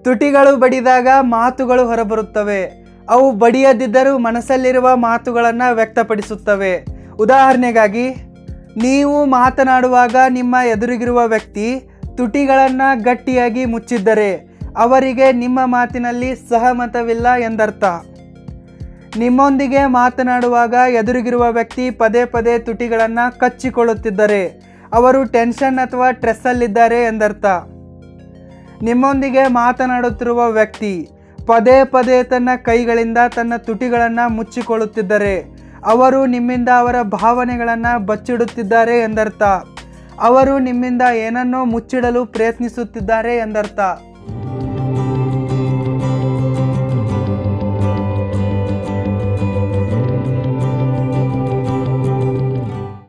ತುಟಿಗಳು ಬಡಿದಾಗ ಮಾತುಗಳು ಹೊರಬರುತ್ತವೆ ಅವು ಬಡಿಯದಿದ್ದರೂ ಮನಸ್ಸಲ್ಲಿರುವ ಮಾತುಗಳನ್ನು ವ್ಯಕ್ತಪಡಿಸುತ್ತವೆ ಉದಾಹರಣೆಗಾಗಿ ನೀವು ಮಾತನಾಡುವಾಗ ನಿಮ್ಮ ಎದುರಿಗಿರುವ ವ್ಯಕ್ತಿ ತುಟಿಗಳನ್ನು ಗಟ್ಟಿಯಾಗಿ ಮುಚ್ಚಿದ್ದರೆ ಅವರಿಗೆ ನಿಮ್ಮ ಮಾತಿನಲ್ಲಿ ಸಹಮತವಿಲ್ಲ ಎಂದರ್ಥ ನಿಮ್ಮೊಂದಿಗೆ ಮಾತನಾಡುವಾಗ ಎದುರಿಗಿರುವ ವ್ಯಕ್ತಿ ಪದೇ ಪದೇ ತುಟಿಗಳನ್ನು ಕಚ್ಚಿಕೊಳ್ಳುತ್ತಿದ್ದರೆ ಅವರು ಟೆನ್ಷನ್ ಅಥವಾ ಸ್ಟ್ರೆಸ್ಸಲ್ಲಿದ್ದಾರೆ ಎಂದರ್ಥ ನಿಮ್ಮೊಂದಿಗೆ ಮಾತನಾಡುತ್ತಿರುವ ವ್ಯಕ್ತಿ ಪದೇ ಪದೇ ತನ್ನ ಕೈಗಳಿಂದ ತನ್ನ ತುಟಿಗಳನ್ನು ಮುಚ್ಚಿಕೊಳ್ಳುತ್ತಿದ್ದರೆ ಅವರು ನಿಮ್ಮಿಂದ ಅವರ ಭಾವನೆಗಳನ್ನು ಬಚ್ಚಿಡುತ್ತಿದ್ದಾರೆ ಎಂದರ್ಥ ಅವರು ನಿಮ್ಮಿಂದ ಏನನ್ನೋ ಮುಚ್ಚಿಡಲು ಪ್ರಯತ್ನಿಸುತ್ತಿದ್ದಾರೆ ಎಂದರ್ಥ